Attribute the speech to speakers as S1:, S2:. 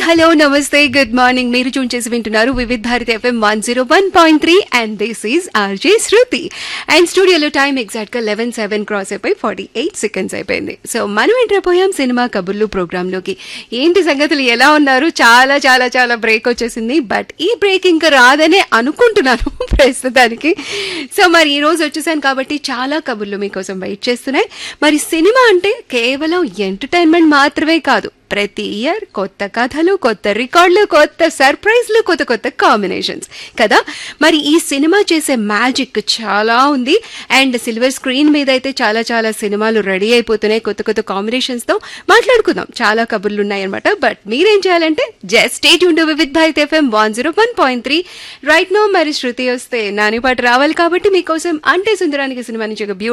S1: hello నమస్తే good morning మీరు tune చేసి వింటున్నారు Vividh Bharati FM one zero one point three and this is RJ Shruti and స్టూడియోలో టైం ఎగ్జాక్ట్ గా లెవెన్ సెవెన్ క్రాస్ అయిపోయి ఫార్టీ ఎయిట్ సెకండ్స్ అయిపోయింది సో మనం ఎంటర్ పోయాం సినిమా కబుర్లు ప్రోగ్రామ్ లోకి ఏంటి సంగతులు ఎలా ఉన్నారు చాలా చాలా చాలా బ్రేక్ వచ్చేసింది బట్ ఈ బ్రేక్ ఇంకా రాదనే అనుకుంటున్నాను ప్రస్తుతానికి సో మరి ఈ రోజు వచ్చేసాను కాబట్టి చాలా కబుర్లు మీకోసం వెయిట్ చేస్తున్నాయి మరి సినిమా అంటే కేవలం ఎంటర్టైన్మెంట్ మాత్రమే కాదు ప్రతి ఇయర్ కొత్త కథలు కొత్త రికార్డులు కొత్త సర్ప్రైజ్లు కొత్త కొత్త కాంబినేషన్స్ కదా మరి ఈ సినిమా చేసే మ్యాజిక్ చాలా ఉంది అండ్ సిల్వర్ స్క్రీన్ మీద అయితే చాలా చాలా సినిమాలు రెడీ అయిపోతున్నాయి కొత్త కొత్త కాంబినేషన్స్ తో మాట్లాడుకుందాం చాలా కబుర్లు ఉన్నాయన్నమాట బట్ మీరేం చేయాలంటే జస్ట్ స్టేట్ ఉండు Vividh Bharat FM one zero one point three right no మరి శృతి వస్తే నాని పాట రావాలి కాబట్టి మీకోసం అంటే సుందరానికి సినిమా నుంచి ఒక